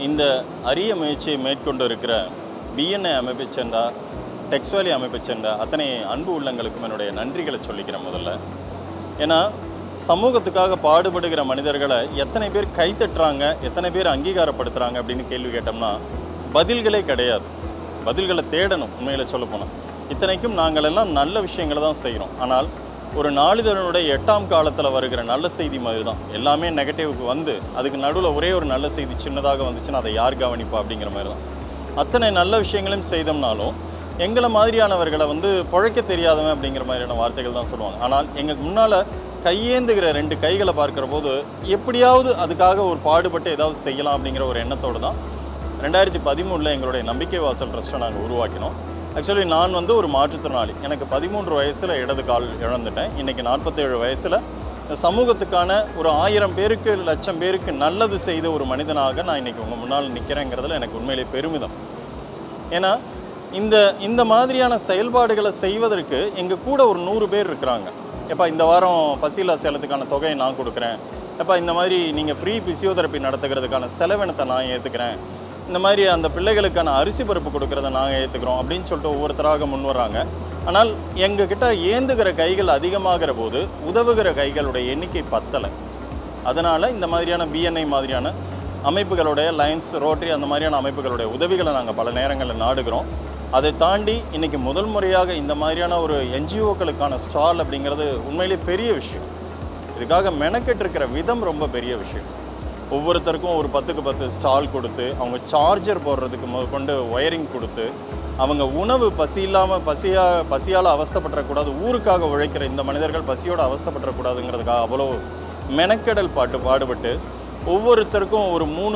இந்த அரிய முயற்சியை மேற்கொண்டு இருக்கிற பிஎன்ஐ அமைப்பைச் சேர்ந்த டெக்ஸ்வேலி அமைப்பைச் சேர்ந்த அத்தனை அன்பு உள்ளங்களுக்கும் என்னுடைய நன்றிகளை சொல்லிக்கிறேன் முதல்ல ஏன்னா சமூகத்துக்காக பாடுபடுகிற மனிதர்களை எத்தனை பேர் கை தட்டுறாங்க எத்தனை பேர் அங்கீகாரப்படுத்துகிறாங்க அப்படின்னு கேள்வி கேட்டோம்னா பதில்களே கிடையாது பதில்களை தேடணும் உண்மையில் சொல்லப்போனால் இத்தனைக்கும் நாங்கள் எல்லாம் நல்ல விஷயங்களை தான் செய்கிறோம் ஆனால் ஒரு நாளிதழனுடைய எட்டாம் காலத்தில் வருகிற நல்ல செய்தி மாதிரி தான் எல்லாமே நெகட்டிவ்க்கு வந்து அதுக்கு நடுவில் ஒரே ஒரு நல்ல செய்தி சின்னதாக வந்துச்சுன்னா அதை யார் கவனிப்பா அப்படிங்கிற மாதிரி தான் அத்தனை நல்ல விஷயங்களையும் செய்தோம்னாலும் எங்களை மாதிரியானவர்களை வந்து பிழைக்க தெரியாதவன் அப்படிங்கிற மாதிரியான வார்த்தைகள் தான் சொல்லுவாங்க ஆனால் எங்கள் முன்னால் கையேந்துகிற ரெண்டு கைகளை பார்க்குற போது எப்படியாவது அதுக்காக ஒரு பாடுபட்டு ஏதாவது செய்யலாம் அப்படிங்கிற ஒரு எண்ணத்தோடு தான் ரெண்டாயிரத்தி பதிமூணில் எங்களுடைய நம்பிக்கை வாசல் ட்ரஸ்ட்டை நாங்கள் உருவாக்கினோம் ஆக்சுவலி நான் வந்து ஒரு மாற்றுத்திறனாளி எனக்கு பதிமூன்று வயசில் இடது கால் இழந்துட்டேன் இன்றைக்கி நாற்பத்தேழு வயசில் இந்த சமூகத்துக்கான ஒரு ஆயிரம் பேருக்கு லட்சம் பேருக்கு நல்லது செய்த ஒரு மனிதனாக நான் இன்றைக்கி உங்கள் முன்னால் நிற்கிறேங்கிறதுல எனக்கு உண்மையிலே பெருமிதம் ஏன்னா இந்த இந்த மாதிரியான செயல்பாடுகளை செய்வதற்கு எங்கள் கூட ஒரு நூறு பேர் இருக்கிறாங்க எப்பா இந்த வாரம் பசியில்லா சேலத்துக்கான தொகையை நான் கொடுக்குறேன் எப்பா இந்த மாதிரி நீங்கள் ஃப்ரீ பிசியோதெரப்பி நடத்துக்கிறதுக்கான செலவினத்தை நான் ஏற்றுக்கிறேன் இந்த மாதிரி அந்த பிள்ளைகளுக்கான அரிசி பருப்பு கொடுக்கறத நாங்கள் ஏற்றுக்கிறோம் அப்படின்னு சொல்லிட்டு ஒவ்வொருத்தராக முன் வர்றாங்க ஆனால் எங்ககிட்ட ஏந்துகிற கைகள் அதிகமாகிற போது உதவுகிற கைகளுடைய எண்ணிக்கை பத்தலை அதனால் இந்த மாதிரியான பிஎன்ஐ மாதிரியான அமைப்புகளுடைய லைன்ஸ் ரோட்டரி அந்த மாதிரியான அமைப்புகளுடைய உதவிகளை நாங்கள் பல நேரங்களில் நாடுகிறோம் அதை தாண்டி இன்னைக்கு முதல் முறையாக இந்த மாதிரியான ஒரு என்ஜிஓக்களுக்கான ஸ்டால் அப்படிங்கிறது உண்மையிலேயே பெரிய விஷயம் இதுக்காக மெனக்கெட்டு இருக்கிற விதம் ரொம்ப பெரிய விஷயம் ஒவ்வொருத்தருக்கும் ஒரு பத்துக்கு பத்து ஸ்டால் கொடுத்து அவங்க சார்ஜர் போடுறதுக்கு முதற்கொண்டு ஒயரிங் கொடுத்து அவங்க உணவு பசி இல்லாமல் பசியா பசியால் அவஸ்தைப்பட்டுறக்கூடாது ஊருக்காக உழைக்கிற இந்த மனிதர்கள் பசியோடு அவஸ்தைப்பட்டுறக்கூடாதுங்கிறதுக்காக அவ்வளோ மெனக்கெடல் பாட்டு பாடுபட்டு ஒவ்வொருத்தருக்கும் ஒரு மூணு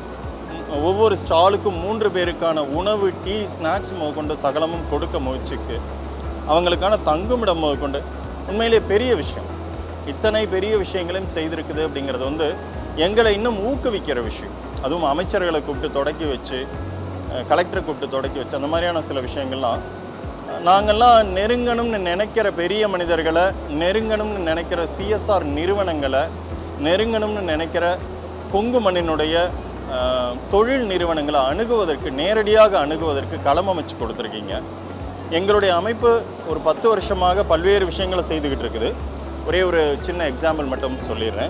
ஒவ்வொரு ஸ்டாலுக்கும் மூன்று பேருக்கான உணவு டீ ஸ்நாக்ஸ் முதற்கொண்டு சகலமும் கொடுக்க முயற்சிக்கு அவங்களுக்கான தங்குமிடம் முதற்கொண்டு உண்மையிலே பெரிய விஷயம் இத்தனை பெரிய விஷயங்களையும் செய்திருக்குது அப்படிங்கிறது வந்து எங்களை இன்னும் ஊக்குவிக்கிற விஷயம் அதுவும் அமைச்சர்களை கூப்பிட்டு தொடக்கி வச்சு அஹ், கலெக்டரை கூப்பிட்டு தொடக்கி வச்சு அந்த மாதிரியான சில விஷயங்கள்லாம் அஹ், நாங்கெல்லாம் நெருங்கணும்னு நினைக்கிற பெரிய மனிதர்களை நெருங்கணும்னு நினைக்கிற சிஎஸ்ஆர் நிறுவனங்களை நெருங்கணும்னு நினைக்கிற கொங்கு மண்ணினுடைய அஹ், தொழில் நிறுவனங்களை அணுகுவதற்கு நேரடியாக அணுகுவதற்கு களம் அமைச்சு கொடுத்துருக்கீங்க எங்களுடைய அமைப்பு ஒரு பத்து வருஷமாக பல்வேறு விஷயங்களை செய்துக்கிட்டு இருக்குது ஒரே ஒரு சின்ன எக்ஸாம்பிள் மட்டும் சொல்லிடுறேன்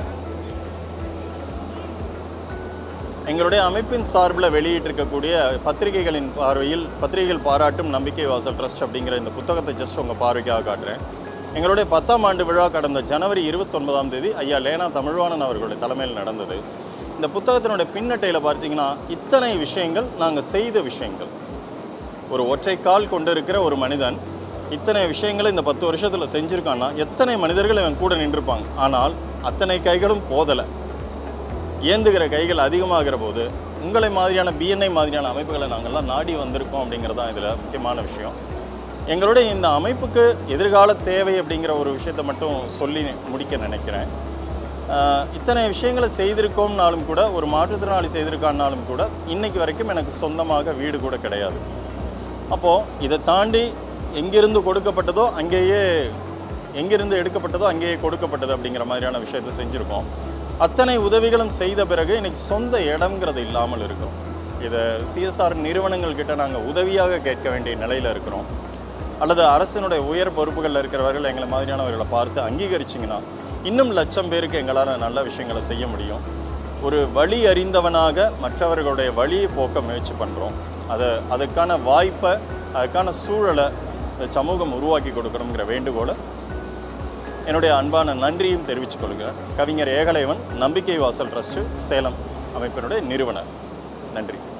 எங்களுடைய அமைப்பின் சார்பில் வெளியிட்டிருக்கக்கூடிய பத்திரிகைகளின் பார்வையில் பத்திரிகைகள் பாராட்டும் நம்பிக்கை வாசல் ட்ரஸ்ட் அப்படிங்கிற இந்த புத்தகத்தை ஜஸ்ட் உங்கள் பார்வைக்காக காட்டுறேன் எங்களுடைய பத்தாம் ஆண்டு விழா கடந்த ஜனவரி இருபத்தொன்பதாம் தேதி ஐயா லேனா தமிழ்வாணன் அவர்களுடைய தலைமையில் நடந்தது இந்த புத்தகத்தினுடைய பின்னட்டையில் பார்த்தீங்கன்னா இத்தனை விஷயங்கள் நாங்கள் செய்த விஷயங்கள் ஒரு ஒற்றை கால் கொண்டு இருக்கிற ஒரு மனிதன் இத்தனை விஷயங்களை இந்த பத்து வருஷத்தில் செஞ்சுருக்கான்னா எத்தனை மனிதர்கள் இவன் கூட நின்றுப்பாங்க ஆனால் அத்தனை கைகளும் போதலை ஏந்துகிற கைகள் அதிகமாகிற போது உங்களை மாதிரியான பிஎன்ஐ மாதிரியான அமைப்புகளை நாங்கள்லாம் நாடி வந்திருக்கோம் அப்படிங்கிறது தான் இதில் முக்கியமான விஷயம் எங்களுடைய இந்த அமைப்புக்கு எதிர்கால தேவை அப்படிங்கிற ஒரு விஷயத்தை மட்டும் சொல்லி முடிக்க நினைக்கிறேன் ஆஹ் இத்தனை விஷயங்களை செய்திருக்கோம்னாலும் கூட ஒரு மாற்றுத்திறனாளி செய்திருக்கான்னாலும் கூட இன்னைக்கு வரைக்கும் எனக்கு சொந்தமாக வீடு கூட கிடையாது அப்போது இதை தாண்டி எங்கிருந்து கொடுக்கப்பட்டதோ அங்கேயே எங்கிருந்து எடுக்கப்பட்டதோ அங்கேயே கொடுக்கப்பட்டது அப்படிங்கிற மாதிரியான விஷயத்தை செஞ்சுருக்கோம் அத்தனை உதவிகளும் செய்த பிறகு இன்னைக்கு சொந்த இடம்ங்கிறது இல்லாமல் இருக்கிறோம் இதை சிஎஸ்ஆர் நிறுவனங்கள் கிட்ட நாங்கள் உதவியாக கேட்க வேண்டிய நிலையில் இருக்கிறோம் அல்லது அரசினுடைய உயர் பொறுப்புகளில் இருக்கிறவர்கள் எங்களை மாதிரியானவர்களை பார்த்து அங்கீகரிச்சிங்கன்னா இன்னும் லட்சம் பேருக்கு எங்களால் நல்ல விஷயங்களை செய்ய முடியும் ஒரு வழி அறிந்தவனாக மற்றவர்களுடைய வழியை போக்க முயற்சி பண்ணுறோம் அதை அதுக்கான வாய்ப்பை அதுக்கான சூழலை இந்த சமூகம் உருவாக்கி கொடுக்கணுங்கிற வேண்டுகோளை என்னுடைய அன்பான நன்றியும் தெரிவித்துக் கொள்கிறேன் கவிஞர் ஏகலைவன் நம்பிக்கை வாசல் ட்ரஸ்ட்டு சேலம் அமைப்பினுடைய நிறுவனர் நன்றி